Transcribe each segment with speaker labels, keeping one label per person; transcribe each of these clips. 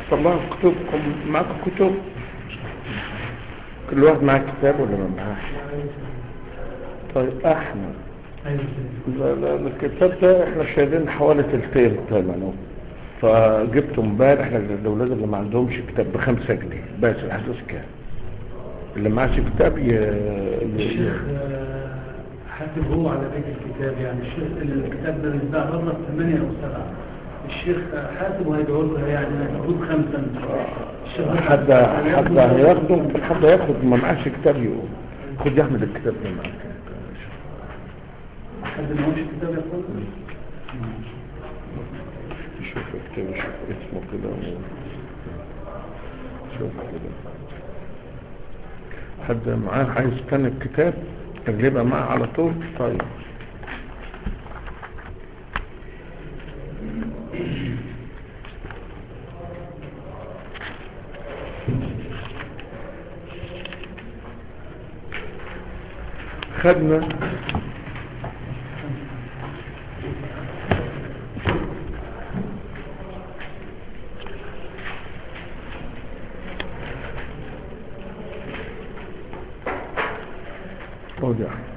Speaker 1: طلعوا كتبكم معكم كتب كل واحد معاه كتاب ولا ما معاه طيب احمد لا لا الكتاب ده احنا شايلين حوالي تلتين ثمنه فجبته امبارح للاولاد اللي ما عندهمش كتاب بخمسة جنيه بس الاحساس كام اللي معاش كتاب ي...
Speaker 2: الشيخ آه، حاسب هو على بيت الكتاب يعني الشيخ الكتاب ده بيتباع بره ثمانية أو سبعة الشيخ حاسب وهيدعو له يعني المفروض خمسة الشيخ ده
Speaker 1: حد حد هياخده حد هياخد ما معاش كتاب يقول خد يا احمد الكتاب ده معاك
Speaker 2: حد ما هوش كتاب يقول
Speaker 1: شوف اكتب شوف اسمه كده و... شوف كده حد معاه عايز كان الكتاب اجيبها معاه على طول طيب خدنا خد يا أحمد.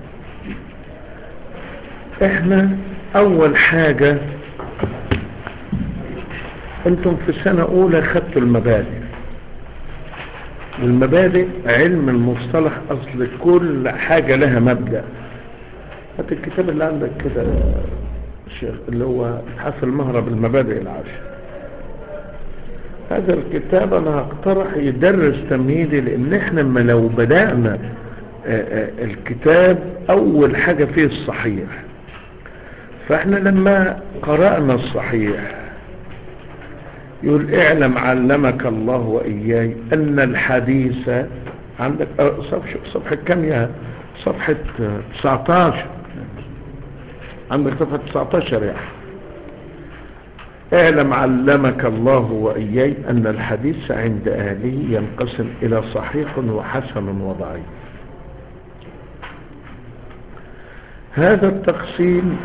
Speaker 1: احنا اول حاجة انتم في سنة اولى خدتوا المبادئ والمبادئ علم المصطلح اصل كل حاجة لها مبدأ هات الكتاب اللي عندك كده يا شيخ اللي هو حسن المهرب المبادئ العشر هذا الكتاب انا هقترح يدرس تمهيدي لان احنا لما لو بدأنا آه، آه، الكتاب اول حاجة فيه الصحيح فاحنا لما قرأنا الصحيح يقول اعلم علمك الله وإياي أن الحديث عندك آه، صفحة, صفحة كم يا صفحة آه، 19 عندك صفحة 19 يعني اعلم علمك الله وإياي أن الحديث عند أهله ينقسم إلى صحيح وحسن وضعيف هذا التقسيم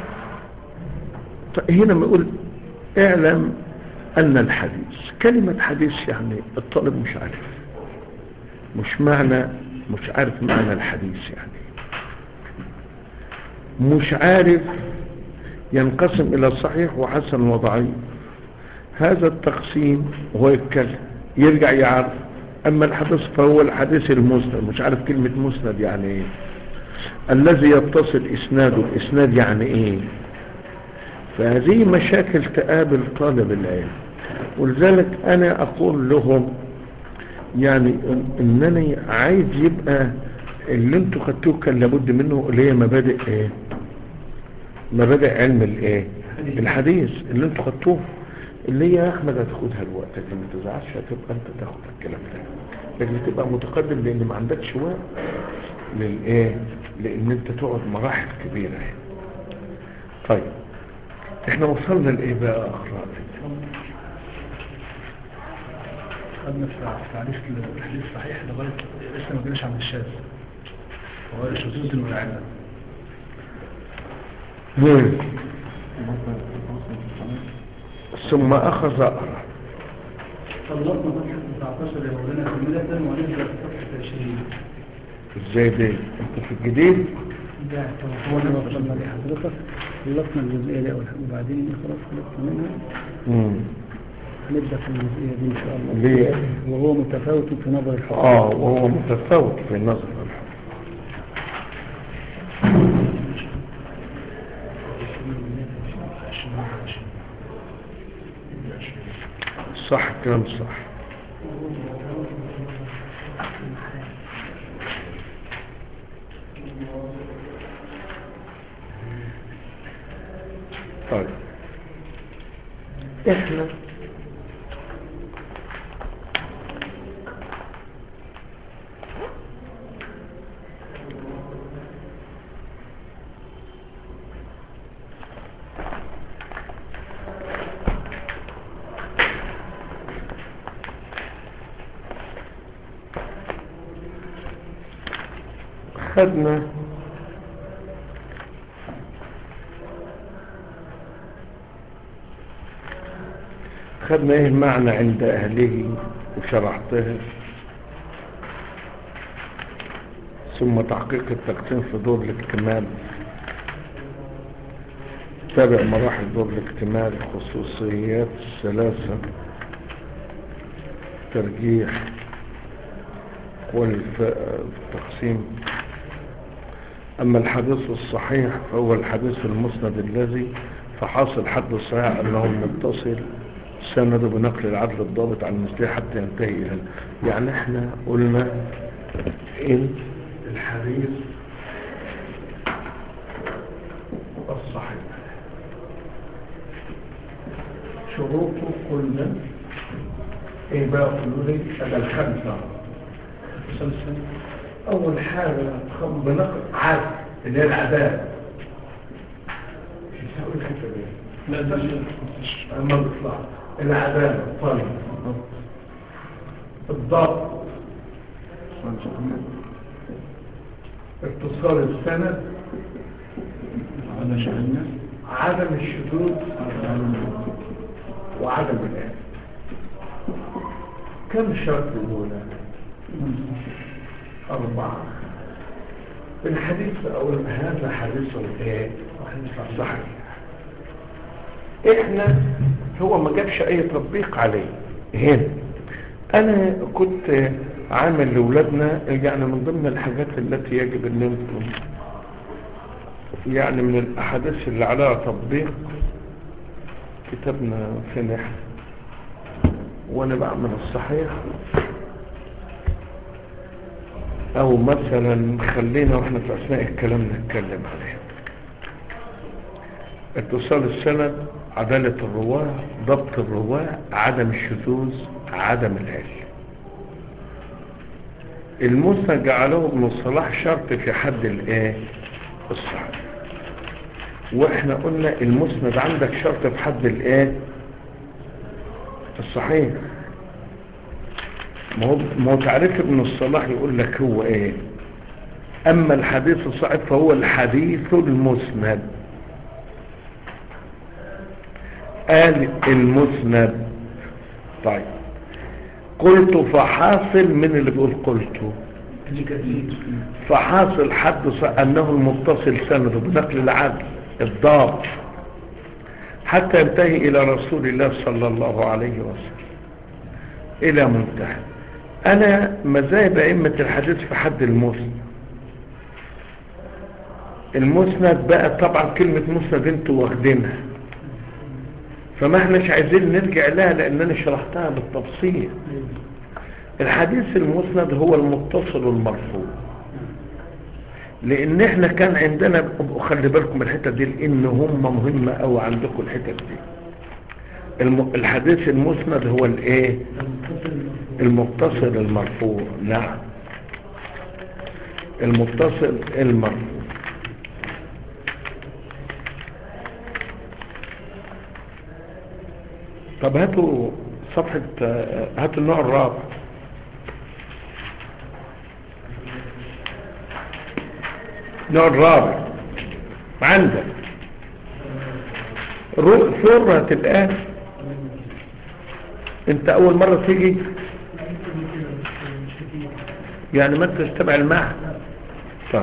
Speaker 1: ط- هنا ما يقول اعلم أن الحديث كلمة حديث يعني الطالب مش عارف مش معنى مش عارف معنى الحديث يعني مش عارف ينقسم إلى صحيح وحسن وضعيف هذا التقسيم هو يتكلم يرجع يعرف أما الحديث فهو الحديث المسند مش عارف كلمة مسند يعني ايه الذي يتصل إسناده الإسناد يعني ايه فهذه مشاكل تقابل طالب العلم ولذلك أنا أقول لهم يعني إن- إنني عايز يبقى اللي انتوا خدتوه كان لابد منه اللي هي مبادئ ايه مبادئ علم الايه الحديث اللي انتوا خدتوه اللي هي يا احمد هتاخدها الوقت اللي ما تزعلش هتبقى انت تاخد الكلام ده لكن تبقى متقدم لان ما عندكش وقت للايه لان انت تقعد مراحل كبيره يعني. طيب احنا وصلنا لايه بقى اخلاق
Speaker 2: خدنا في تعريف الحديث الصحيح لغاية لسه ما جيناش عند الشاذ هو الشذوذ والعلة
Speaker 1: مم. ثم اخذ اقرا
Speaker 2: خلصنا صفحة 19 يا مولانا كاملة ونبدأ في صفحة 20
Speaker 1: ازاي دي انت في الجديد
Speaker 2: ده هو اللي وصلنا لحضرتك خلصنا الجزئية دي أول حاجة وبعدين دي خلاص خلصنا منها
Speaker 1: مم.
Speaker 2: هنبدأ في الجزئية دي إن شاء الله
Speaker 1: ليه
Speaker 2: وهو متفاوت في نظر الحق
Speaker 1: اه وهو متفاوت في النظر صح الكلام صح طيب احنا خدنا خدنا ايه المعنى عند اهله وشرحتها ثم تحقيق التقسيم في دور الاكتمال تابع مراحل دور الاكتمال خصوصيات الثلاثة ترجيح والتقسيم أما الحديث الصحيح فهو الحديث المسند الذي فحاصل حد الصحيح أنه متصل سند بنقل العدل الضابط عن مثله حتى ينتهي إلى يعني احنا قلنا إن الحديث الصحيح شروطه قلنا ايه بقى قلوا لي هذا الخمسة مسلسل اول حاجة خم بنقل عاد اللي هي العدالة مش هقول الحتة دي
Speaker 2: لا ده
Speaker 1: اما بيطلع العدالة طيب الضبط اتصال السند
Speaker 2: على شأننا
Speaker 1: عدم الشذوذ وعدم الآن كم شرط الأولى أربعة الحديث أو هذا حديث ايه صحيح احنا هو ما جابش اي تطبيق عليه هنا انا كنت عامل لاولادنا يعني من ضمن الحاجات التي يجب ان انتم يعني من الاحاديث اللي عليها تطبيق كتابنا في نحن وانا بعمل الصحيح او مثلا خلينا واحنا في اثناء الكلام نتكلم عليه اتصال السند عدالة الرواة ضبط الرواة عدم الشذوذ عدم العلم المسند جعله ابن الصلاح شرط في حد الايه الصحيح واحنا قلنا المسند عندك شرط في حد الايه الصحيح ما هو ما هو تعريف ابن الصلاح يقول لك هو ايه اما الحديث الصحيح فهو الحديث المسند قال المسند طيب قلت فحاصل من اللي بيقول قلته
Speaker 2: دي كتير
Speaker 1: فحاصل حد ص- أنه المتصل سنده بنقل العدل الضابط حتى ينتهي إلى رسول الله صلى الله عليه وسلم إلى منتهى أنا مذاهب أئمة الحديث في حد المسند المسند بقى طبعا كلمة مسند انتوا واخدينها فما احناش عايزين نرجع لها لأن أنا شرحتها بالتفصيل الحديث المسند هو المتصل المرفوع لان احنا كان عندنا خلي بالكم الحته دي لان هم مهمه قوي عندكم الحته دي الم... الحديث المسند هو الايه المتصل المرفوع نعم المتصل المرفوع طب هاتوا صفحة آه، هاتوا النوع الرابع النوع الرابع عندك رو- سورة الآن انت اول مرة تيجي يعني ما انت تتبع المعنى طيب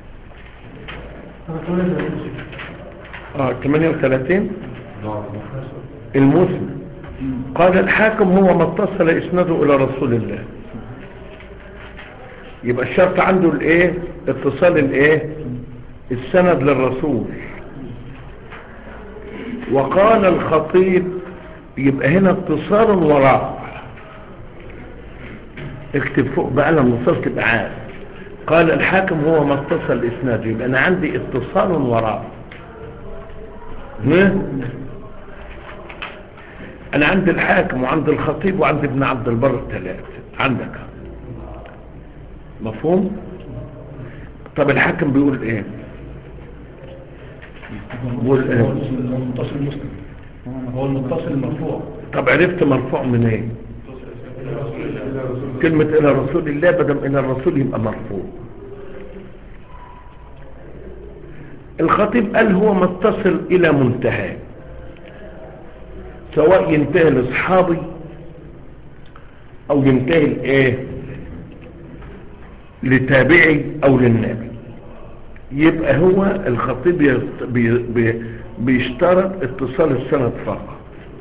Speaker 1: اه 38 المسلم قال الحاكم هو ما اتصل اسناده الى رسول الله يبقى الشرط عنده الايه اتصال الايه السند للرسول وقال الخطيب يبقى هنا اتصال وراء اكتب فوق بقى لما وصلت تبقى عارف قال الحاكم هو ما اتصل اسناده يبقى انا عندي اتصال وراء ليه؟ انا عندي الحاكم وعند الخطيب وعند ابن عبد البر الثلاث عندك مفهوم طب الحاكم بيقول ايه بيقول
Speaker 2: هو
Speaker 1: ايه
Speaker 2: المتصل المسلم هو المتصل المرفوع
Speaker 1: طب عرفت مرفوع من ايه كلمة الى رسول الله بدم الى الرسول يبقى مرفوع الخطيب قال هو متصل الى منتهى سواء ينتهي لاصحابي او ينتهي لايه لتابعي او للنبي يبقى هو الخطيب يست- بي بي بيشترط اتصال السند فقط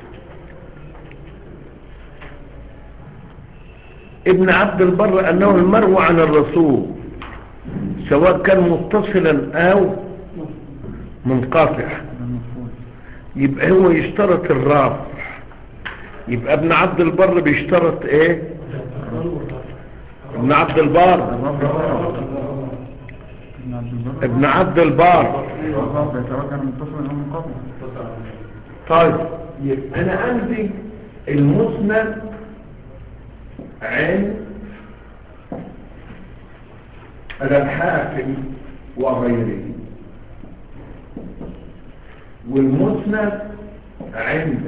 Speaker 1: ابن عبد البر انه المروي عن الرسول سواء كان متصلا او منقطع يبقى هو يشترط الرافع يبقى ابن عبد البر بيشترط ايه ابن عبد البر ابن عبد البر
Speaker 3: يتوجه متصل او منقطع
Speaker 1: طيب يبقى انا عندي المسند عند الحاكم وغيره والمسند عند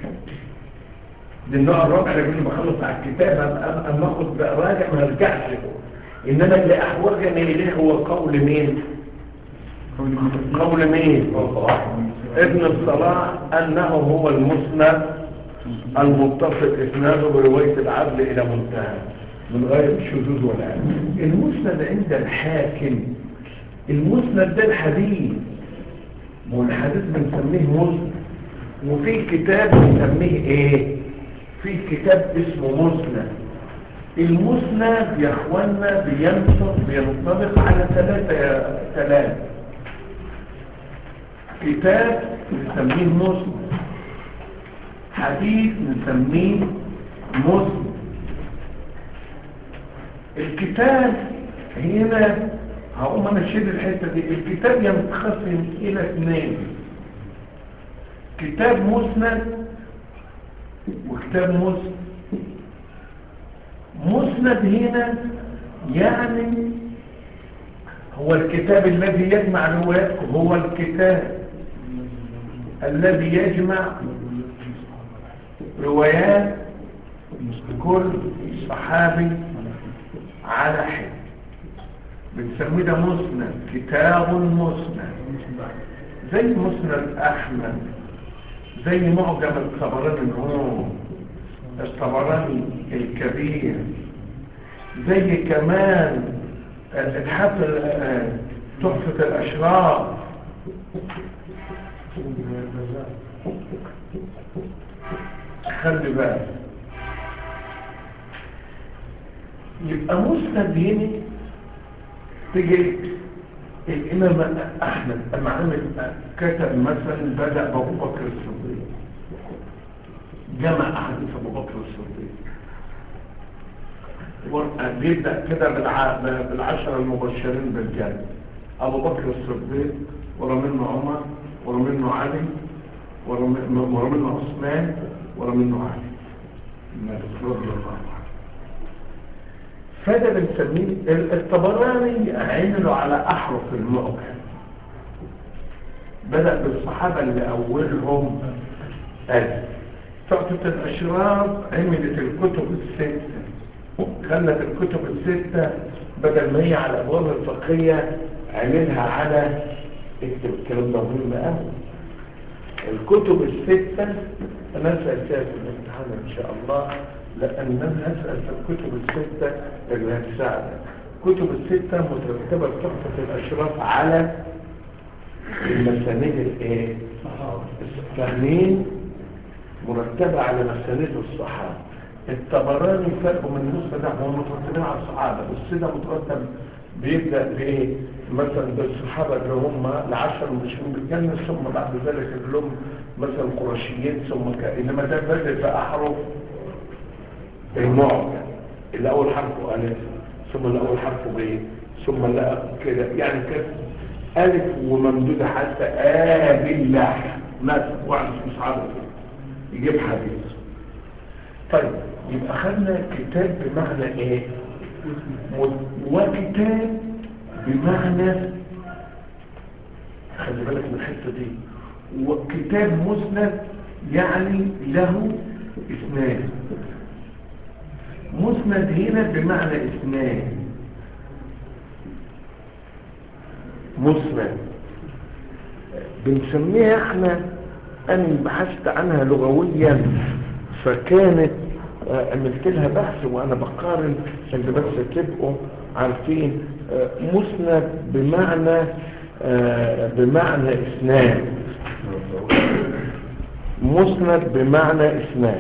Speaker 1: دي النوع الرابع اللي كنت بخلص على الكتاب أما- اما اخد بقى راجع ما ارجعش انما اللي احوجني اليه هو قول مين قول مين ابن الصلاح انه هو المسند المتصل اسناده برواية العدل الى منتهى من غير شذوذ ولا عيب. المسند عند الحاكم المسند ده الحديث ما الحديث بنسميه مسند وفي كتاب بنسميه ايه في كتاب اسمه مسند المسند يا اخوانا بينطق بينطبق على ثلاثة يا ثلاثة كتاب نسميه مسند حديث نسميه مسند الكتاب هنا هقوم انا اشيل الحته دي الكتاب ينقسم الى اثنين كتاب مسند وكتاب مسند مسند هنا يعني هو الكتاب الذي يجمع الروايات هو الكتاب الذي يجمع روايات كل صحابي على حد بنسميه ده مسند كتاب مسند زي مسند احمد زي معجم الطبراني العموم الطبراني الكبير زي كمان الحفل تحفة الأشراف خلي بالك يبقى مسند هنا تيجي الإمام أحمد أما عمل كتب مثلا بدأ بأبو بكر الصديق جمع أحاديث أبو بكر الصديق ور- بيبدأ كده بالع... بالعشرة المبشرين بالجنة أبو بكر الصديق ورا منه عمر ورا منه علي ورا من- ورا منه عثمان ورا منه علي النبي رضي الله عنه فده بنسميه ال- الطبراني عملوا على أحرف المعجم بدأ بالصحابة اللي أولهم ألف تعطة الأشراف عملت الكتب الستة خلت الكتب الستة بدل ما هي على الأبواب الفقهية عملها على اكتب الكلام ده مهم قوي الكتب الستة أنا أسأل فيها في الامتحان إن شاء الله لأن أنا أسأل في الكتب الستة اللي هتساعدك الكتب الستة مترتبة بتحفة الأشراف على المسانيد الإيه؟ فاهمين؟ مرتبة على مسانيد الصحابة الطبراني فرقه من المسند ده هم مترتبين على الصحابة بس ده مترتب بيبدأ بإيه مثلا بالصحابة اللي هم العشر المشهورين بالجنة ثم بعد ذلك اللي هم مثلا قرشيين ثم ك... إنما ده بدأ بأحرف المعجم الأول حرفه ألف ثم الأول حرفه ب ثم لا كده يعني كده ألف وممدودة حتى آ بالله مثلا واحد مش عارف يجيب حديث طيب يبقى خدنا كتاب بمعنى ايه م- وكتاب بمعنى خلي بالك من الحته دي وكتاب مسند يعني له اثنان مسند هنا بمعنى اثنان مسند بنسميها احنا أنا بحثت عنها لغويا فكانت آه، عملت لها بحث وأنا بقارن اللي بس تبقوا عارفين آه، مسند بمعنى آه، بمعنى إسناد مسند بمعنى إسناد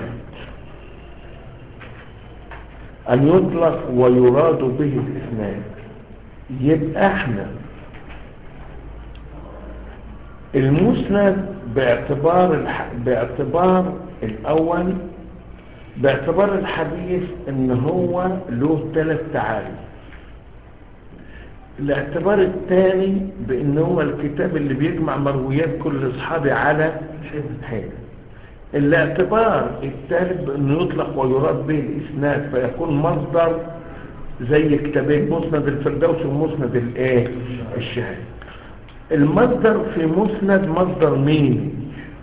Speaker 1: أن يطلق ويراد به الإسناد يبقى احنا المسند باعتبار الح... باعتبار الأول باعتبار الحديث ان هو له ثلاث تعاريف الاعتبار الثاني بان هو الكتاب اللي بيجمع مرويات كل اصحابه على حاجه الاعتبار الثالث بانه يطلق ويراد به الاسناد فيكون مصدر زي كتابين مسند الفردوس ومسند الايه الشهاده المصدر في مسند مصدر مين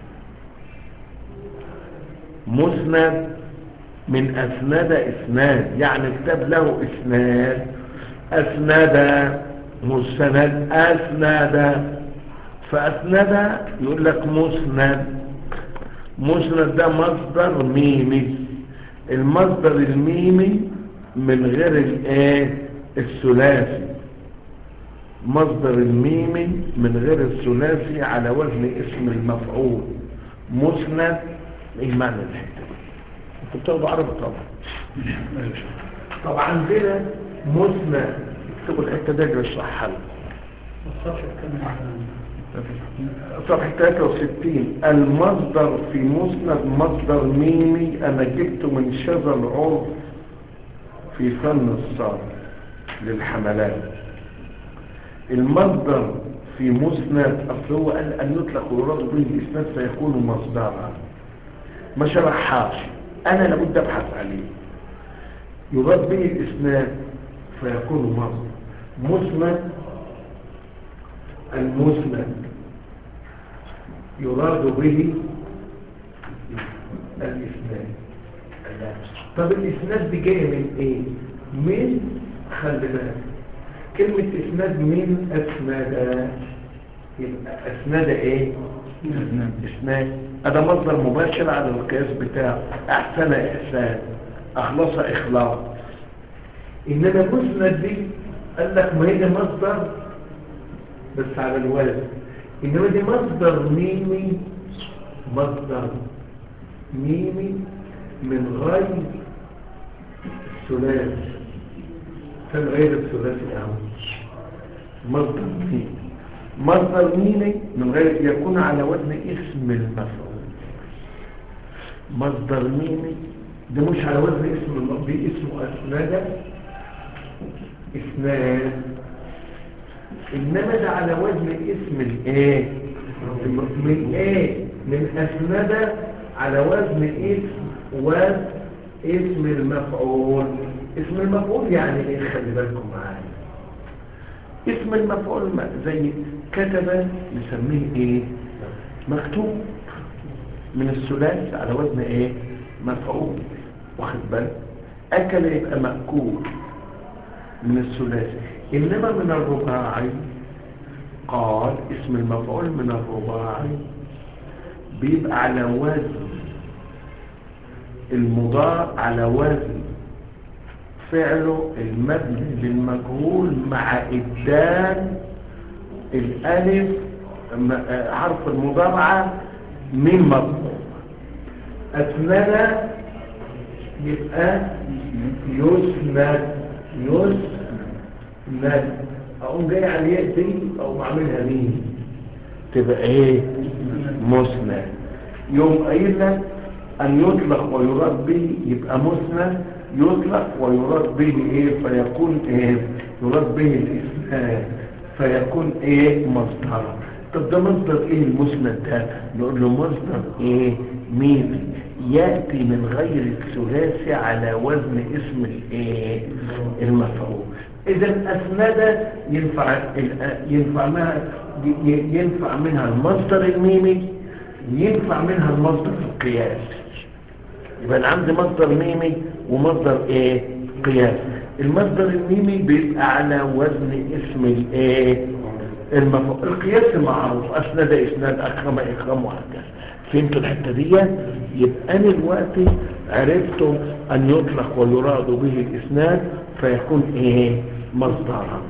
Speaker 1: مسند من أسند إسناد يعني كتاب له إسناد أسند مستند أسند فأسند يقول لك مسند مسند ده مصدر ميمي المصدر الميمي من غير الايه الثلاثي مصدر الميمي من غير الثلاثي على وزن اسم المفعول مسند ايه معنى الحته دي انتوا بتاخدوا عربي طبعا طبعا عندنا مسند اكتبوا الحته دي اللي اشرحها لكم
Speaker 2: الصفحة كم
Speaker 1: صفحة 63 المصدر في مسند مصدر ميمي انا جبته من شذا العرف في فن الصرف للحملات المصدر في مسند اصل هو قال ان يطلق ويراد به الاسناد فيكون مصدرا ما شرحهاش انا لابد ابحث عليه يراد به الاسناد فيكون مصدر مسند المسند يراد به الاسناد طب الاسناد دي جايه من ايه من خلي بالك كلمه اسناد من اسناد يبقى اسناد ايه اسناد هذا مصدر مباشر على القياس بتاعه احسن احسان اخلص اخلاص انما مسند دي قال لك ما هي مصدر بس على الوزن انما دي مصدر ميمي مصدر ميمي من غير الثلاثي كان غير الثلاثي اهو مصدر ميمي مصدر ميمي من غير يكون على وزن اسم المفعول مصدر ميمي ده مش على وزن اسم المفعول دي اسمه اسناد اسناد انما ده على وزن اسم الايه من ايه من اسند على وزن اسم وزن اسم المفعول اسم المفعول يعني ايه خلي بالكم معايا اسم المفعول ما- زي كتب نسميه ايه مكتوب من الثلاث على وزن ايه مفعول واخد بالك اكل يبقى مأكول من الثلاثي انما من الرباعي قال اسم المفعول من الرباعي بيبقى على وزن المضارع على وزن فعله المبني للمجهول مع ابدال الالف م- آه، حرف المضارعه من مفعول اسند يبقى يسند يسند اقوم جاي على الياء دي او بعملها مين تبقى ايه مسند يوم قايل لك ان يطلق ويراد به يبقى مسند يطلق ويراد به ايه فيكون ايه يراد به الاسناد فيكون ايه مصدر طب ده مصدر ايه المسند ده نقول له مصدر ايه ميمي ياتي من غير الثلاثي على وزن اسم الايه المفعول اذا اسند ينفع ال- ينفع منها ينفع منها المصدر الميمي ينفع منها المصدر القياسي يبقى أنا عندي مصدر ميمي ومصدر ايه قياس المصدر الميمي بيبقى على وزن اسم الايه المفعول القياس معروف اسند اسناد اكرم اكرم وهكذا فهمتوا الحتة دي يبقى أنا دلوقتي عرفتم أن يطلق ويراد به الإسناد فيكون إيه مصدرا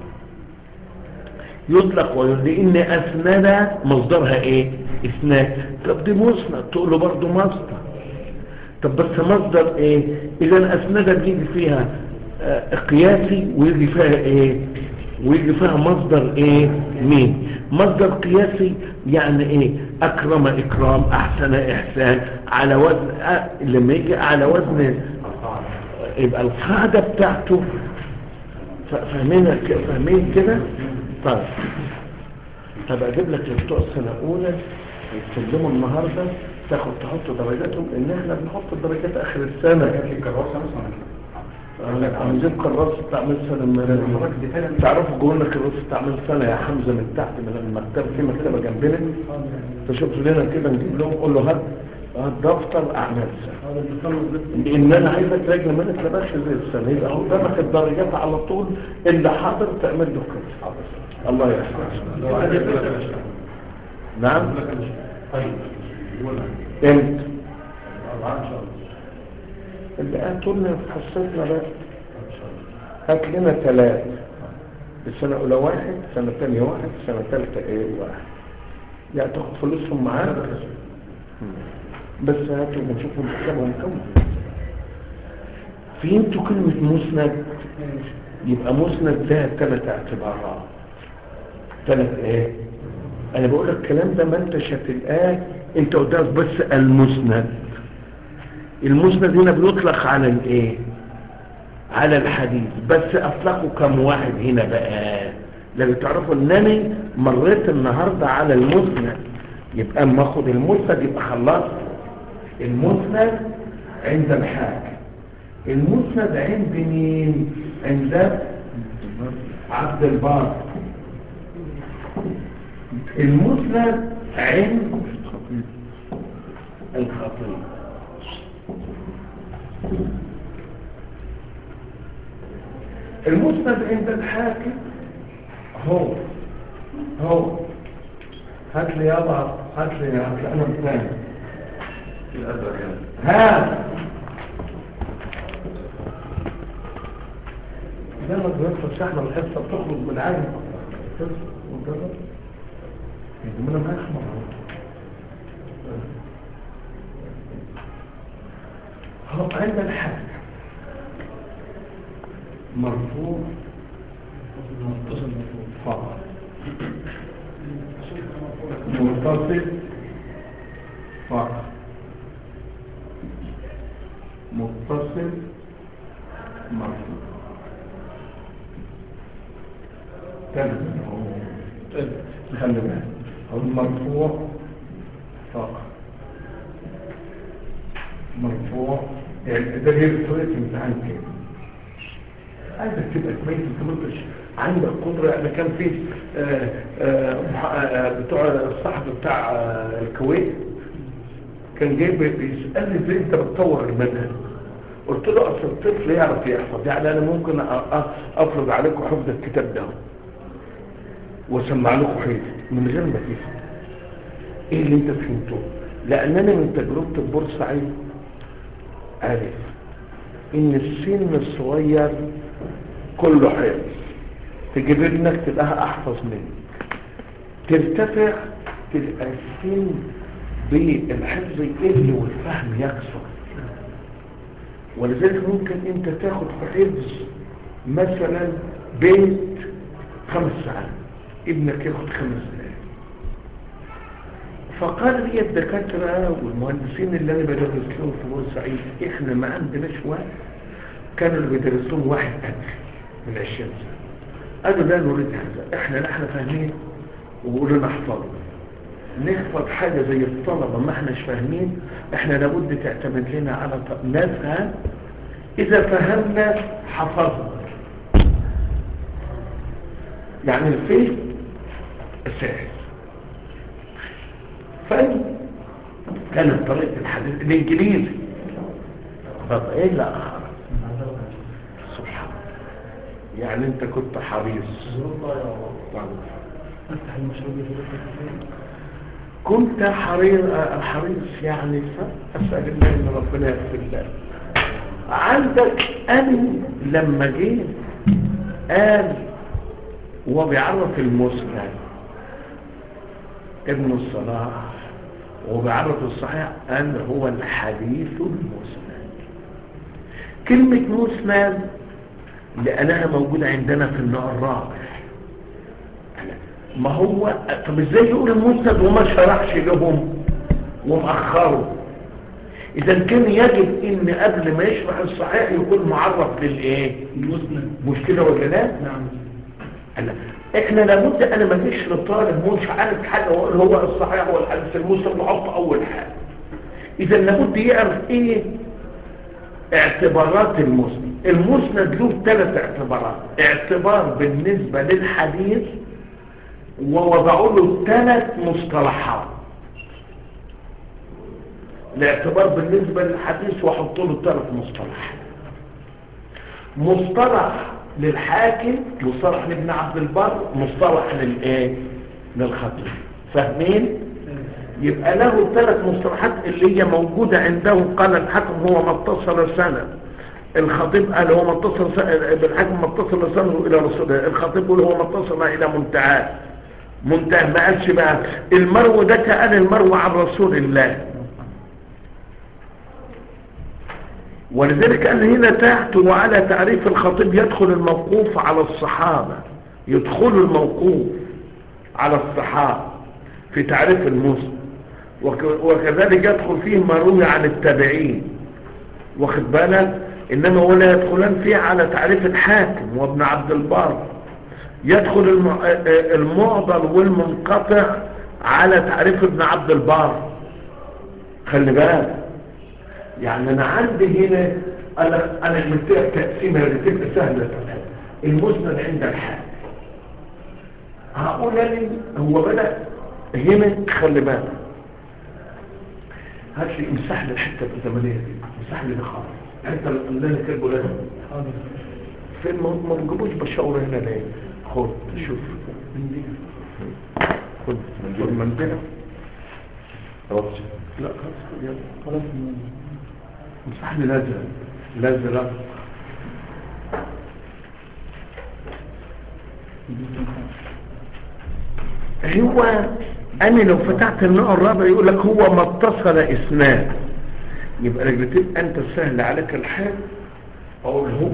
Speaker 1: يطلق ويراد لأن أسند مصدرها إيه إسناد طب دي مسند تقول له برضه مصدر طب بس مصدر إيه إذا أسند بيجي فيها آه، قياسي ويجي فيها إيه ويجي فيها مصدر ايه مين مصدر قياسي يعني ايه اكرم اكرام احسن احسان على وزن أه لما يجي على وزن يبقى القاعدة بتاعته ف- فاهمين ك- فاهمين كده طيب طب اجيب لك بتوع السنة اولى يتكلموا النهاردة تاخد تحط درجاتهم ان احنا بنحط الدرجات اخر السنة
Speaker 3: الكراسة مثلا
Speaker 1: عايزين كراس تعمل سنة من تعرفوا قولنا كراس تعمل سنة يا حمزة من تحت من المكتبة في مكتبة جنبنا تشوف لنا كده نجيب لهم قول له هات هات دفتر اعمال سنة
Speaker 2: هذا بيخلص بس
Speaker 1: لان انا عايزك راجل ما نتلبسش زي السنة يبقى قدامك الدرجات على طول اللي حاضر تعمل له كده الله يحفظك نعم
Speaker 3: طيب
Speaker 1: امتى
Speaker 3: أربعة إن شاء الله
Speaker 1: اللي قالوا لنا في حصتنا بقى هات لنا ثلاثة السنة الأولى واحد السنة الثانية واحد السنة الثالثة إيه واحد يعني تاخد فلوسهم معاك بس هاتوا ونشوفوا حسابهم كم فهمتوا كلمة مسند يبقى مسند لها ثلاث اعتبارات ثلاث ايه انا بقول لك الكلام ده ما انتش هتلقاه انت قدامك بس المسند المسند هنا بيطلق على الايه على الحديث بس اطلقوا كم واحد هنا بقى لازم تعرفوا انني مريت النهاردة على المسند يبقى اما اخد المسند يبقى خلصت المسند عند الحاكم المسند عند مين عند عبد البار المسند عند الخطيب المسند عند الحاكم هو هو هات لي يابا هات لي هات لي انا الثاني
Speaker 3: الأزرق يعني
Speaker 1: ها زي ما بيحصل شحنة الحصة بتخرج من عين مجرد يجب انا ما يخمر هو عند الحاكم مرفوع فقط متصل فقط متصل مرفوع تلزم خلي بالك هو المرفوع فقط مرفوع يعني ده غير طريقة امتحان كده عايزك تبقى كويس انت ما انتش عندك قدرة انا كان في آه، آه، مح- آه، بتوع الصحفي بتاع آه، الكويت كان جاي بي- بيسألني ازاي انت بتطور المنهج قلت له اصل الطفل يعرف يحفظ يعني انا ممكن أ- أ- افرض عليكم حفظ الكتاب ده واسمع لكم حفظ من غير ما تفهم ايه اللي انت فهمته لانني من تجربة البورسعيد عارف ان السن الصغير كله حفظ تجيب ابنك تلاقيها احفظ منك ترتفع تبقى السن بالحفظ يقل والفهم يكثر ولذلك ممكن انت تاخد في حفظ مثلا بنت خمس ساعات ابنك ياخد خمس دقايق فقال لي الدكاترة والمهندسين اللي انا بدرس لهم في بورسعيد احنا ما عندناش وقت كانوا اللي بيدرسوهم واحد ألف من عشرين سنة قالوا لا نريد هذا احنا لا احنا فاهمين وقولوا نحفظ نحفظ حاجة زي الطلبة ما احناش فاهمين احنا لابد تعتمد لنا على ط- نفهم اذا فهمنا حفظنا يعني الفهم اساس فهم كانت طريقة الحديث الانجليزي طب ايه لا سبحان الله يعني انت كنت حريص طبعا.
Speaker 2: افتح المشروع
Speaker 1: كنت حريص حريص يعني فأسأل الله ان ربنا يغفر لك عندك أن لما جه قال وبيعرف المسند ابن الصلاح وبيعرف الصحيح قال هو الحديث المسند كلمة مسند لأنها موجودة عندنا في النوع الرابع ما هو طب ازاي يقول المسند وما شرحش لهم ومأخره اذا كان يجب ان قبل ما يشرح الصحيح يكون معرف للايه
Speaker 2: المسند
Speaker 1: مش كده ولا لا
Speaker 2: نعم
Speaker 1: أنا احنا لابد انا ما فيش لطالب مش عارف حاجه واقول هو الصحيح هو الحديث المسند وحط اول حاجه اذا لابد يعرف ايه اعتبارات المسند المسند له ثلاث اعتبارات اعتبار بالنسبه للحديث ووضعوا له ثلاث مصطلحات الاعتبار بالنسبة للحديث وحطوا له ثلاث مصطلحات مصطلح للحاكم مصطلح لابن عبد البر مصطلح للايه للخطيب فاهمين يبقى له ثلاث مصطلحات اللي هي موجودة عنده قال الحكم هو ما اتصل سنة الخطيب قال هو ما اتصل سنة بالحكم ما اتصل سنه الى رسول الله الخطيب قال هو ما اتصل الى منتهى منتهى ما قالش بقى المرو ده كان المرو عن رسول الله ولذلك قال هنا تحت وعلى تعريف الخطيب يدخل الموقوف على الصحابة يدخل الموقوف على الصحابة في تعريف المسلم وك- وكذلك يدخل فيه ما روي عن التابعين واخد بالك انما ولا يدخلان فيه على تعريف الحاكم وابن عبد البر يدخل الم- المعضل والمنقطع على تعريف ابن عبد البر خلي بالك يعني انا عندي هنا انا انا عملت لك تقسيمه اللي تبقى سهله المسند عند الحاكم هقول لي هو بدا هنا خلي بالك هات لي امسح لي الحته الزمنيه دي امسح لي ده خالص الحته اللي انا كاتبه لك
Speaker 2: حاضر
Speaker 1: فين ما ما نجيبوش بشاور هنا ليه خد شوف خد خد منديل خلاص لا خلاص خد يلا
Speaker 2: خلاص
Speaker 1: امسح لي الازرق الازرق هو انا لو فتحت النوع الرابع يقول لك هو ما اتصل اسناد يبقى لك بتبقى انت سهل عليك الحال اقول هو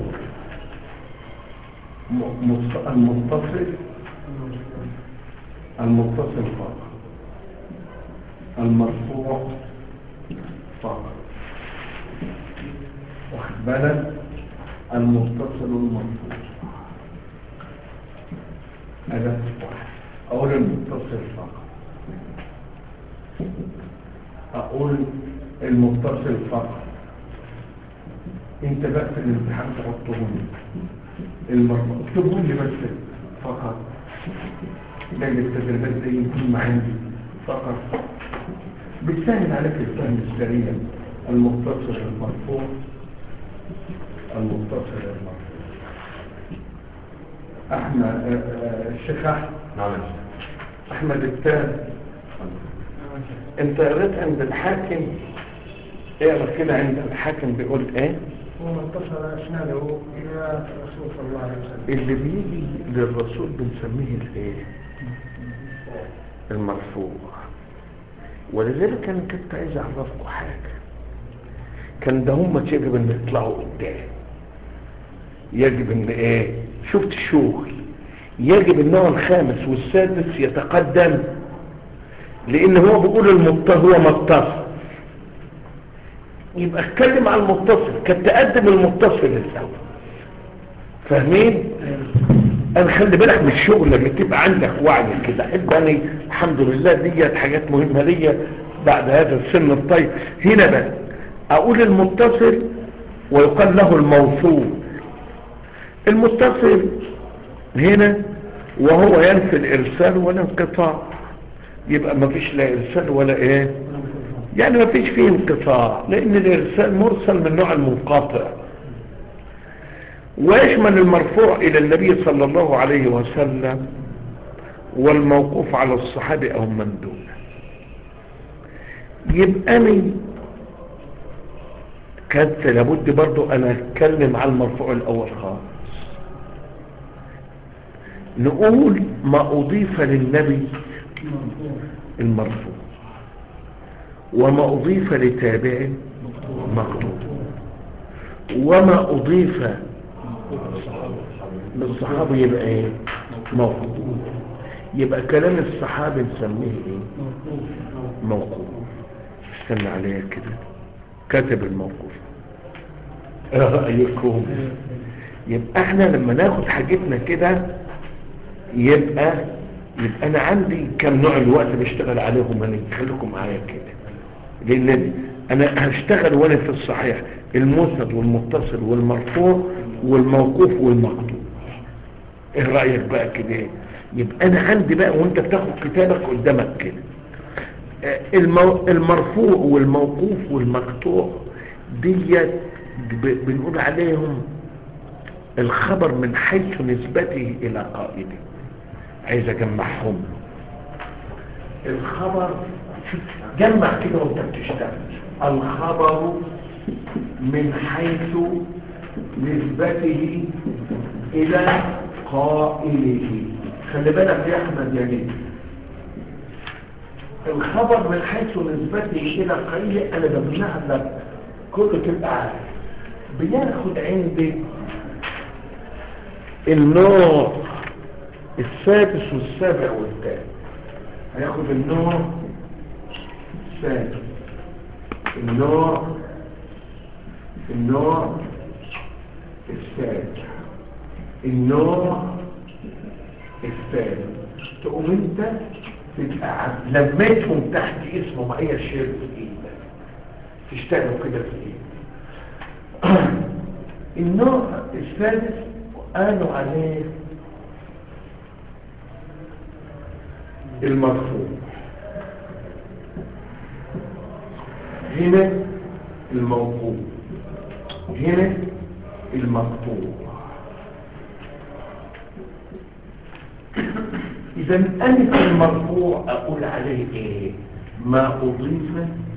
Speaker 1: م- متص- المتصل المتصل فقط المرفوع فقط واخد بالك المتصل المرفوع هذا واحد اقول المتصل فقط اقول المتصل فقط انت بقى في الامتحان تحطهم المرفوع اكتبهم لي بس فقط لان التدريبات دي يكون ما عندي فقط بتسهل عليك الفهم السريع المتصل المرفوع المتصل المرفوع احمد آه، آه، الشيخ احمد
Speaker 3: نعم
Speaker 1: احمد التاني انت قريت عند الحاكم اقرا كده عند الحاكم بيقول ايه
Speaker 2: هو من اتصل اسناده الى الرسول صلى الله عليه وسلم
Speaker 1: اللي بيجي للرسول بنسميه الايه المرفوع ولذلك انا كنت عايز اعرفكم حاجه كان ده هم يجب ان يطلعوا قدام يجب ان ايه شفت الشغل يجب النوع الخامس والسادس يتقدم لان هو بيقول المتصل هو متصل يبقى اتكلم عن المتصل كانت تقدم المتصل الاول فاهمين انا خلي بالك من الشغل اللي تبقى عندك وعي كده احب اني الحمد لله ديت حاجات مهمه ليا بعد هذا السن الطيب هنا بقى اقول المتصل ويقال له الموصول المتصل هنا وهو ينفي الارسال والانقطاع يبقى ما فيش لا ارسال ولا ايه يعني ما فيش فيه انقطاع لان الارسال مرسل من نوع المنقطع ويشمل المرفوع الى النبي صلى الله عليه وسلم والموقوف على الصحابي او من دونه يبقى أنا كانت لابد برضو أنا أتكلم على المرفوع الأول خالص نقول ما أضيف للنبي
Speaker 2: مرفوع
Speaker 1: المرفوع وما أضيف لتابع مقطوع وما أضيف للصحابي يبقى ايه موقوف يبقى كلام الصحابي نسميه ايه
Speaker 2: مرفوع
Speaker 1: موقوف استنى عليها كده كاتب الموقوف ايه رأيكم يبقى احنا لما ناخد حاجتنا كده يبقى يبقى انا عندي كم نوع الوقت بشتغل عليهم انا خليكم معايا كده لان انا هشتغل وانا في الصحيح المسند والمتصل والمرفوع والموقوف والمقطوع ايه رايك بقى كده يبقى انا عندي بقى وانت بتاخد كتابك قدامك كده آه، المو... المرفوع والموقوف والمقطوع ديت ب- بنقول عليهم الخبر من حيث نسبته الى قائده عايز اجمعهم الخبر جمع كده وانت بتشتغل الخبر من حيث نسبته الى قائله خلي بالك يا احمد يا ليه الخبر من حيث نسبته الى قائله انا بمنع لك كله تبقى عارف بياخد عندي النوع السادس والسابع والثامن هياخد النوع السادس النوع النوع السادس النوع الثالث تقوم انت تبقى عارف. لميتهم تحت اسمه ما هي الشيء في ايدك تشتغلوا كده في ايدك النوع السادس قالوا عليه المرفوع هنا الموقوف هنا المقطوع اذا انا في المرفوع اقول عليه ايه ما اضيف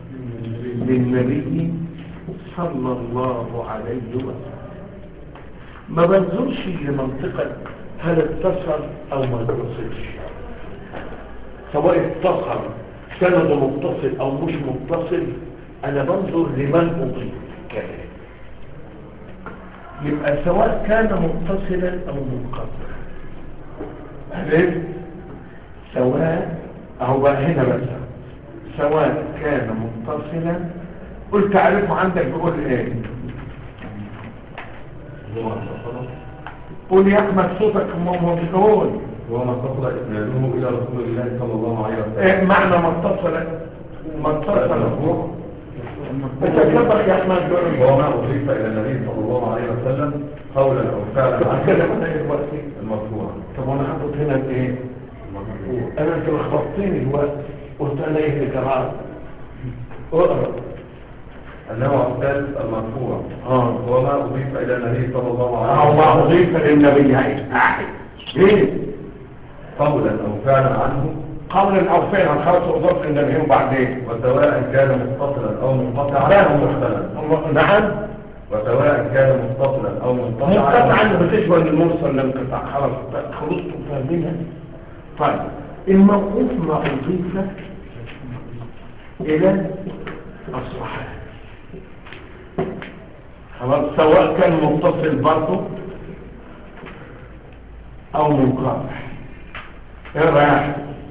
Speaker 1: للنبي صلى الله عليه وسلم ما بنظرش لمنطقة هل اتصل او ما اتصلش سواء اتصل سنده متصل او مش متصل انا بنظر لمن اضيف كلام يبقى سواء كان متصلا او منقطعا عرفت سواء اهو بقى هنا بس سواء كان متصلا قلت تعرفه عندك بيقول ايه قول يا احمد صوتك ممنون
Speaker 3: هو ما اتصل اسناده الى رسول الله صلى الله عليه وسلم
Speaker 1: ايه معنى ما اتصل ما اتصل بتكبر يا احمد
Speaker 3: وهو ما اضيف الى النبي صلى الله عليه وسلم قولا او فعلا
Speaker 1: بتكلم
Speaker 3: عنه
Speaker 1: انا دلوقتي
Speaker 3: المرفوع
Speaker 1: طب وانا حاطط هنا ايه
Speaker 3: المرفوع
Speaker 1: انا انت لخبطتني الوقت قلت انا ايه اللي كمان اقرا
Speaker 3: النوع الثالث المرفوع
Speaker 1: اه
Speaker 3: هو ما اضيف الى النبي صلى الله عليه
Speaker 1: او
Speaker 3: وسلم
Speaker 1: ما اضيف للنبي هاي ايه
Speaker 3: قولا او فعلا عنه
Speaker 1: قولا او فعلا خلاص اضاف للنبي وبعدين
Speaker 3: وسواء كان متصلا او منقطعا
Speaker 1: لا
Speaker 3: او مرسلا
Speaker 1: نعم
Speaker 3: وسواء كان متصلا او منقطعا
Speaker 1: منقطعا بتشبه المرسل لانقطاع خلاص خلصتم فاهمينها طيب الموقوف ما اضيف الى الصحابه خلاص سواء كان متصل برضه او منقطع ايه رايك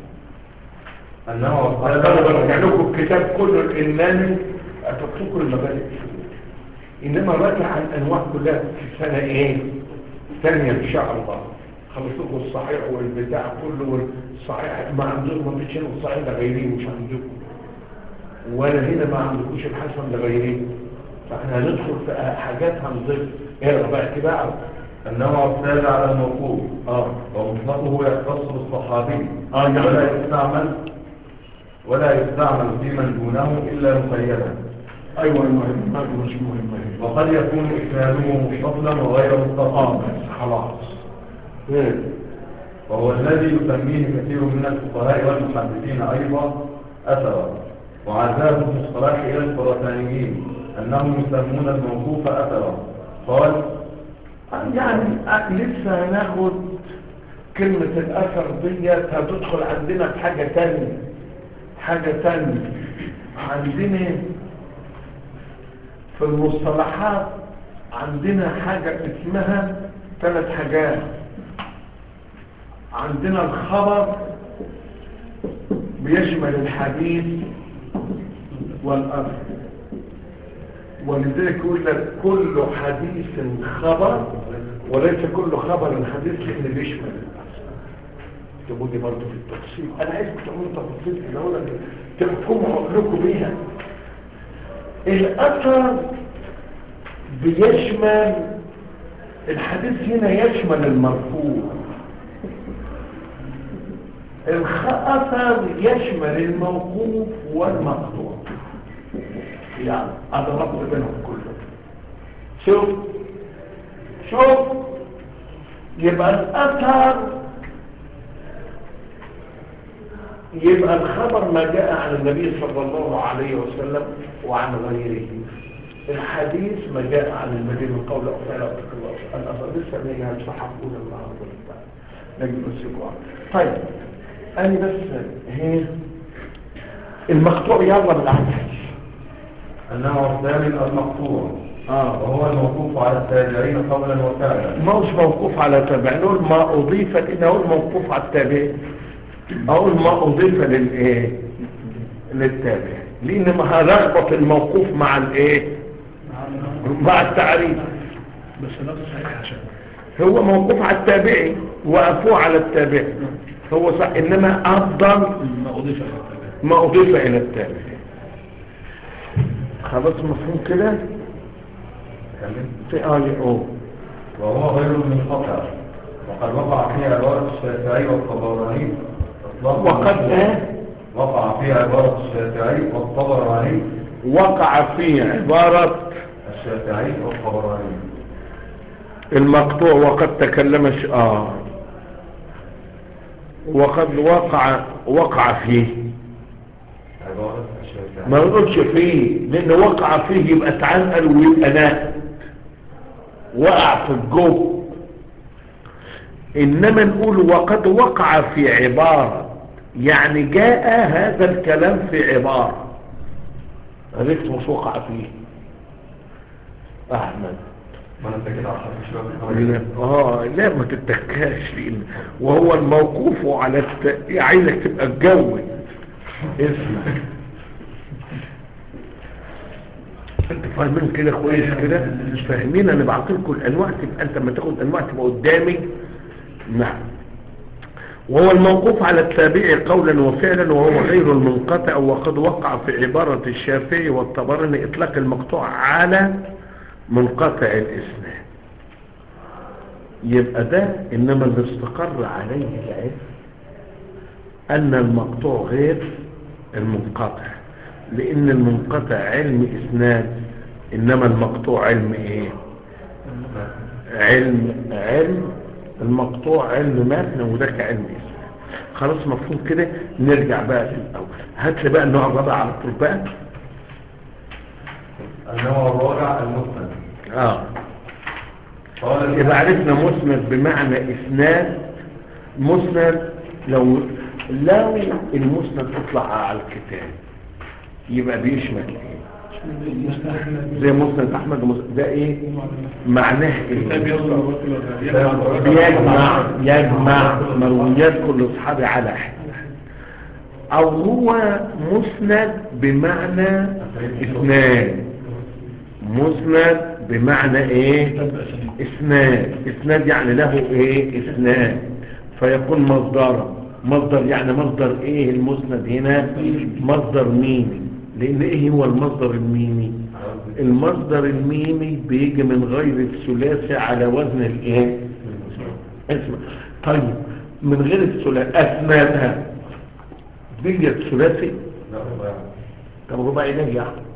Speaker 3: النوع
Speaker 1: انا
Speaker 3: الثالث
Speaker 1: برجع لكم الكتاب كله الاناني اتركوا المبادئ انما راجع الانواع كلها في سنه ايه ثانيه ان شاء الله خلصتكم الصحيح والبتاع كله والصحيح ما عندكم ما فيش هنا الصحيح لغيرين مش عندكم ولا هنا ما عندكوش الحسن لغيرين فاحنا هندخل في حاجات هنضيف اقرا بقى كده
Speaker 3: النوع السابع الموقوف
Speaker 1: اه
Speaker 3: ومطلقه يختص بالصحابي
Speaker 1: آه، نعم.
Speaker 3: ولا يستعمل ولا يستعمل في من دونه إلا مقيدا
Speaker 1: ايوه المهم ما مش مهم
Speaker 3: وقد يكون إسناده متصلا وغير
Speaker 1: اه
Speaker 3: متصل
Speaker 1: بس خلاص
Speaker 3: وهو الذي يسميه كثير من الفقهاء والمحدثين أيضا أثرا وعزاه ابن الصلاح إلى الخراسانيين أنهم يسمون الموقوف أثرا قال
Speaker 1: يعني لسه هناخد كلمة الأثر ديت هتدخل عندنا في حاجة تانية حاجة تانية عندنا في المصطلحات عندنا حاجة اسمها ثلاث حاجات عندنا الخبر بيشمل الحديث والأثر ولذلك يقول لك كل حديث خبر وليس كل خبر حديث لان بيشمل الأثر تقول دي برضه في التفصيل انا عايزكم تعملوا تفاصيل كده ولا تحكموا عقلكم بيها الاثر بيشمل الحديث هنا يشمل المرفوع الأثر يشمل الموقوف والمقطوع يعني هذا ربط بينهم كلهم شوف شوف يبقى الأثر يبقى الخبر ما جاء عن النبي صلى الله عليه وسلم وعن غيره الحديث ما جاء عن النبي من قول أو فعل أو تقول الأثر لسه نيجي هنصححون النهارده نجي نسيبه طيب أنا بس هي المقطوع يلا بالعكس
Speaker 3: النوع الثامن المقطوع
Speaker 1: آه.
Speaker 3: وهو الموقوف على التابعين قولا وفعلا
Speaker 1: ما هوش موقوف على تابع نقول ما أضيف لأنه هو الموقوف على التابع أقول ما أضيف للإيه للتابع لأن ما هلخبط الموقوف مع الإيه مع التعريف
Speaker 2: بس نفس صحيح عشان
Speaker 1: هو موقوف على التابعي وقفوه على التابع هو صح إنما أفضل
Speaker 2: ما أضيف إلى التابع
Speaker 1: ما أضيف إلى التابع خلاص مفهوم كده
Speaker 3: تكلم
Speaker 1: في آية أوه
Speaker 3: وهو غير منقطع وقد وقع في عبارة الشافعي والطبراني إطلاق
Speaker 1: وقد
Speaker 3: المقطوع.
Speaker 1: إيه؟
Speaker 3: وقع في عبارة الشافعي والطبراني
Speaker 1: وقع في عبارة
Speaker 3: الشافعي والطبراني
Speaker 1: المقطوع وقد تكلم ش... آه وقد وقع وقع فيه
Speaker 3: عبارة الشافعي
Speaker 1: ما نقولش فيه لأنه وقع فيه يبقى اتعنقل ويبقى ناس وقع في الجو إنما نقول وقد وقع في عبارة يعني جاء هذا الكلام في عبارة عرفت مش وقع فيه أحمد
Speaker 3: ما انت كده عشان
Speaker 1: لا اه لا ما تتكاش لان وهو الموقوف على الت... عايزك تبقى تجوز اسمع انت فاهمين كده كويس كده مش فاهمين انا بعطي لكم الانواع تبقى انت لما تاخد انواع تبقى قدامي نعم وهو الموقوف على التابع قولا وفعلا وهو غير المنقطع وقد وقع في عبارة الشافعي والطبراني اطلاق المقطوع على منقطع الاسناد يبقى ده انما اللي استقر عليه العلم ان المقطوع غير المنقطع لان المنقطع علم اسناد انما المقطوع علم ايه علم علم المقطوع علم متن وده كعلم اسناد خلاص مفهوم كده نرجع بقى للاول هات لي بقى النوع الرابع على طول بقى
Speaker 3: النوع الرابع المسند
Speaker 1: اه
Speaker 3: قال
Speaker 1: يبقى عرفنا مسند بمعنى اسناد مسند لو لو المسند اطلع على الكتاب يبقى بيشمل ايه زي مسند احمد ومسند ده ايه معناه
Speaker 2: كتاب
Speaker 1: ايه
Speaker 2: يصدر
Speaker 1: بيجمع يجمع مرويات كل اصحابي على حد او هو مسند بمعنى اسناد مسند بمعنى ايه اسناد اسناد يعني له ايه اسناد فيكون مصدرا مصدر يعني مصدر ايه المسند هنا مصدر ميمي لان ايه هو المصدر الميمي المصدر الميمي بيجي من غير الثلاثي على وزن الايه اسمع طيب من غير الثلاثي اسنادها بيجي الثلاثي
Speaker 3: لا رباعي
Speaker 1: طب رباعي ده يا أحمد.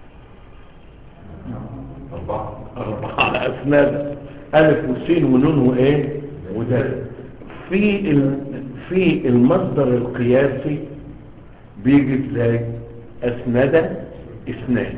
Speaker 3: أربعة
Speaker 1: أربعة على أسناد ألف وسين ونون وإيه ودال في ال... في المصدر القياسي بيجي ازاي أسند اثنان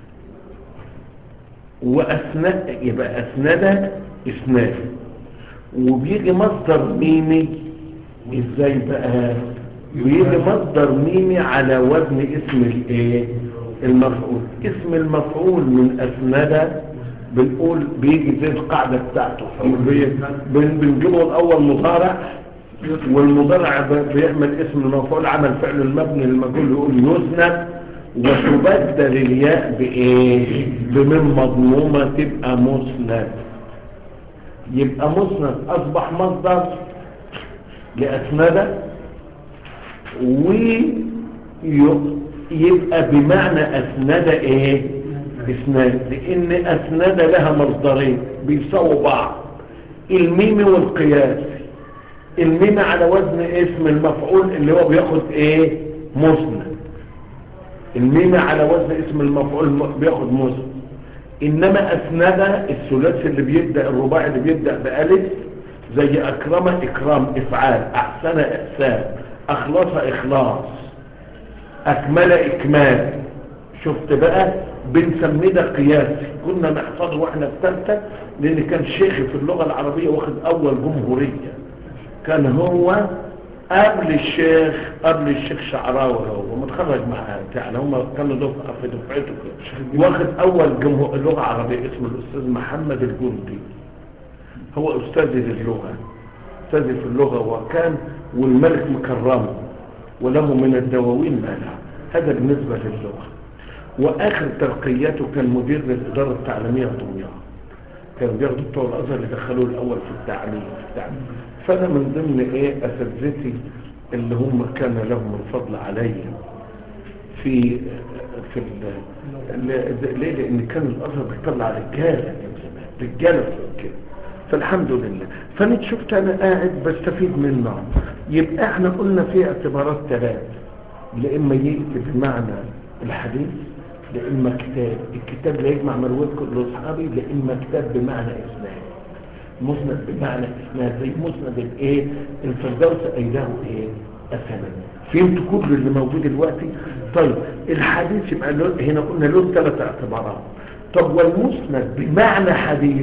Speaker 1: وأسند يبقى أسند اثنان وبيجي مصدر ميمي ازاي بقى بيجي مصدر ميمي على وزن اسم الايه المفعول اسم المفعول من أسند بنقول بيجي زي القاعدة بتاعته بي- بن- بنجيبه الأول مضارع والمضارع ب- بيعمل اسم المفعول عمل فعل المبني المجهول يقول يذنب وتبدل الياء بإيه بمن مضمومة تبقى مسند يبقى مسند أصبح مصدر لأسندة ويبقى بمعنى أسند إيه اسناد لأن أسند لها مصدرين بيساووا بعض الميم والقياس الميم على وزن اسم المفعول اللي هو بياخد ايه مسند الميم على وزن اسم المفعول م- بياخد مسند انما اسند الثلاثي اللي بيبدا الرباعي اللي بيبدا بالف زي اكرم اكرام افعال احسن احسان اخلص اخلاص اكمل اكمال شفت بقى بنسميه ده قياسي كنا نحفظه واحنا في ثالثه لان كان شيخي في اللغه العربيه واخد اول جمهوريه كان هو قبل الشيخ قبل الشيخ شعراوي هو متخرج معاه يعني هم كانوا دفعه في دفعته كده واخد اول جمهور اللغه العربيه اسمه الاستاذ محمد الجندي هو استاذي للغه استاذي في اللغه وكان والملك مكرمه وله من الدواوين ما له هذا بالنسبه للغه واخر ترقياته كان مدير للاداره التعليميه في دمياط كانوا بياخدوا بتوع الازهر اللي دخلوه الاول في التعليم في التعليم فانا من ضمن ايه اساتذتي اللي هم كان لهم الفضل عليا في في ال- ال- ليه لان كان الازهر بيطلع رجاله من زمان رجاله في كده فالحمد لله فانا شفت انا قاعد بستفيد منه يبقى احنا قلنا في اعتبارات ثلاث لا اما ياتي بمعنى الحديث لا اما كتاب الكتاب لا يجمع مروات كل اصحابي لا اما كتاب بمعنى اسناد مسند بمعنى اسناد زي مسند الايه الفردوس ايده ايه اسناد فهمت كل اللي موجود دلوقتي طيب الحديث يبقى له هنا قلنا له ثلاث اعتبارات طب والمسند بمعنى حديث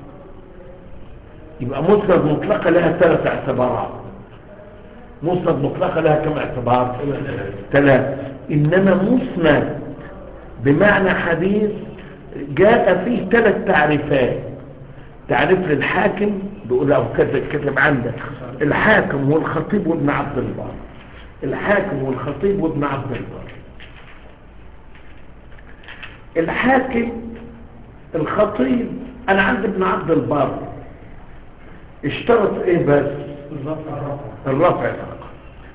Speaker 1: يبقى مسند مطلقه لها ثلاث اعتبارات مسند مطلقه لها كم اعتبار ثلاث انما مسند بمعنى حديث جاء فيه ثلاث تعريفات تعريف للحاكم بيقول او كذا كتب عندك الحاكم والخطيب وابن عبد البر الحاكم والخطيب وابن عبد البر الحاكم الخطيب انا عندي ابن عبد البر اشترط ايه بس الرفع فقط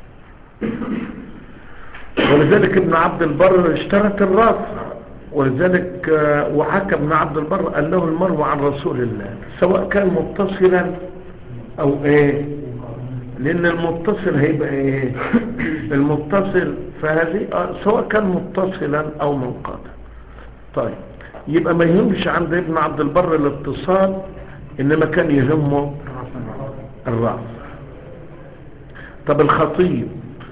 Speaker 1: ولذلك ابن عبد البر اشترط الرفع ولذلك آه، وحكى ابن عبد البر قال له المرء عن رسول الله سواء كان متصلا او ايه لان المتصل هيبقى ايه المتصل فهذه آه، سواء كان متصلا او منقطع طيب يبقى ما يهمش عند ابن عبد البر الاتصال انما كان يهمه الرفع طب الخطيب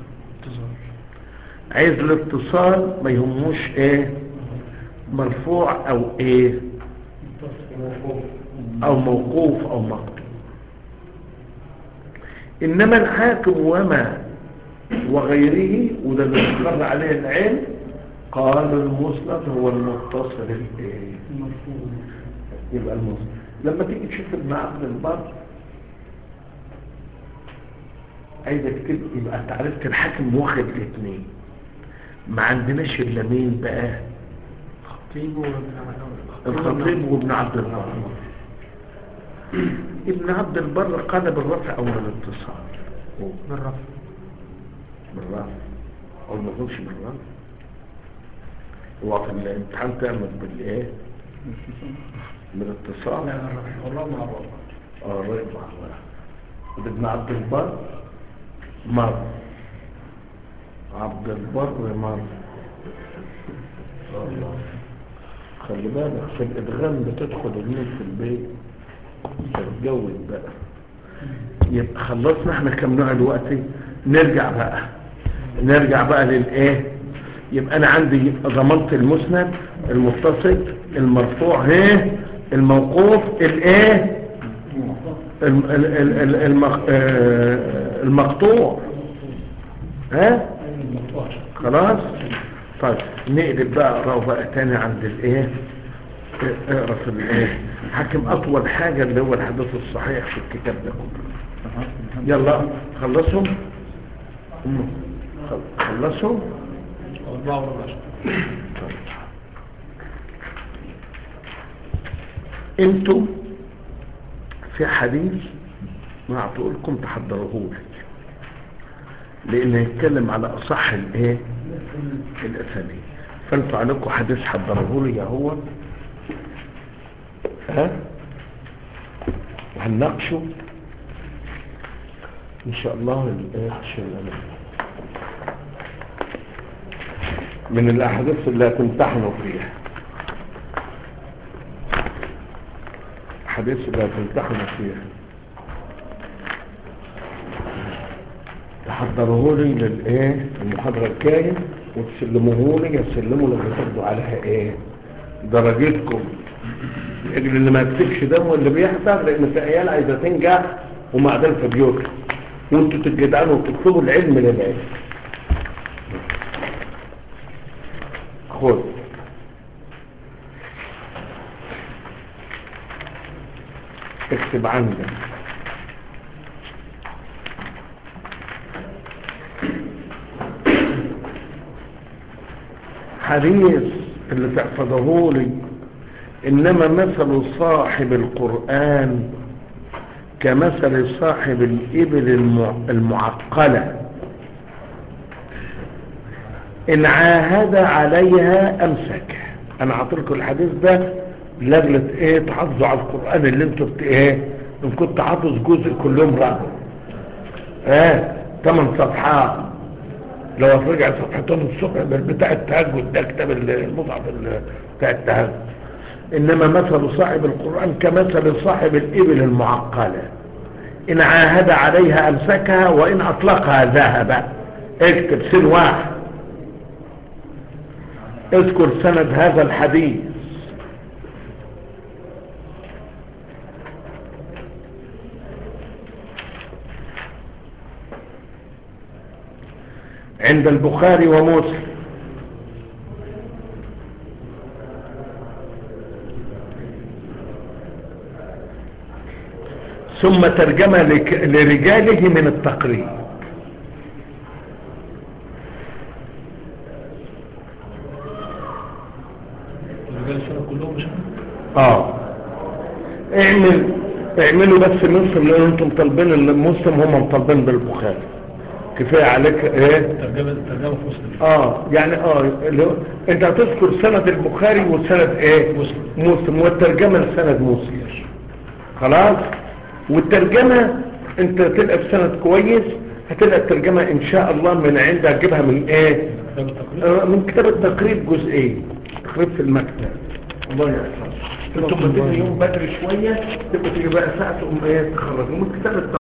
Speaker 1: عايز الاتصال ما يهموش ايه مرفوع او ايه او موقوف او مقطوع انما الحاكم وما وغيره وده اللي استقر عليه العلم قال المسند هو المتصل الايه يبقى المسند لما تيجي تشوف ابن عبد البر عايز اكتب يبقى انت عرفت الحاكم واخد الاثنين ما عندناش الا مين بقى الخطيب وابن عبد البر ابن عبد البر قال بالرفع او بالاتصال
Speaker 2: بالرفع
Speaker 1: بالرفع او ما تقولش بالرفع هو في الامتحان تعمل بالايه بالاتصال
Speaker 2: لا بالرفع والله مع بعض
Speaker 1: اه رفع ابن عبد البر مر عبد البر مر خلي بالك في الادغام بتدخل النور في البيت تتجوز بقى يبقى خلصنا احنا كم نوع دلوقتي نرجع بقى نرجع بقى للايه يبقى انا عندي ضمنت المسند المتصل المرفوع ها الموقوف الايه الم- ال- ال- ال- المق- آه، المقطوع ها خلاص طيب نقلب بقى اقراه بقى تاني عند الايه اقرا في الايه حاكم اطول حاجه اللي هو الحديث الصحيح في الكتاب ده كله يلا خلصهم مم. خل- خلصهم
Speaker 2: أربعة وربع
Speaker 1: انتم في حديث ما لكم تحضروه لان يتكلم على اصح الايه الاسانيد فانتوا عليكم حديث حضروه لي هو ها وهنناقشه ان شاء الله الايه عشان أنا- من الاحاديث اللي هتمتحنوا فيها حديث اللي هتمتحنوا فيها تحضروه لي للايه المحاضرة الجاية وتسلموه لي يسلموا لما تاخدوا عليها ايه درجتكم لاجل اللي ما يكتبش ده هو اللي بيحضر لان في عيال عايزه تنجح ومعدن في بيوتها وانتوا تجدعوا وتكتبوا العلم للعلم خد اكتب عندك حديث اللي تحفظه لي إنما مثل صاحب القرآن كمثل صاحب الإبل المع- المعقلة إن عاهد عليها أمسك أنا عطلكم الحديث ده لجلة إيه تحافظوا على القرآن اللي انتوا بت إيه إن كنت حافظ جزء كل يوم رقم إيه ثمان صفحات لو هترجع صفحتين الصبح بتاع التهجد ده كتاب المصحف ال- بتاع التهجد إنما مثل صاحب القرآن كمثل صاحب الإبل المعقلة إن عاهد عليها أمسكها وإن أطلقها ذهب اكتب سن واحد اذكر سند هذا الحديث عند البخاري ومسلم ثم ترجمة لك- لرجاله من التقريب
Speaker 2: الرجال الشرع كلهم مش
Speaker 1: اه اعمل اعملوا بس مسلم لان انتم طالبين المسلم هم طالبين بالبخاري كفايه عليك ايه
Speaker 2: ترجمة ترجمة في مسلم
Speaker 1: اه يعني اه اللي هو انت هتذكر سند البخاري وسند ايه
Speaker 2: مسلم.
Speaker 1: مسلم والترجمه لسند مسلم خلاص والترجمه انت تلقى في سند كويس هتلقى الترجمه ان شاء الله من عندك هتجيبها من ايه
Speaker 2: كتاب التقريب
Speaker 1: آه، من كتاب التقريب جزئين تقريب في المكتب الله يحفظك انتم بتيجي يوم بدري شويه تبقى تيجي بقى ساعه تقوم ايه تخرج من كتاب التقريب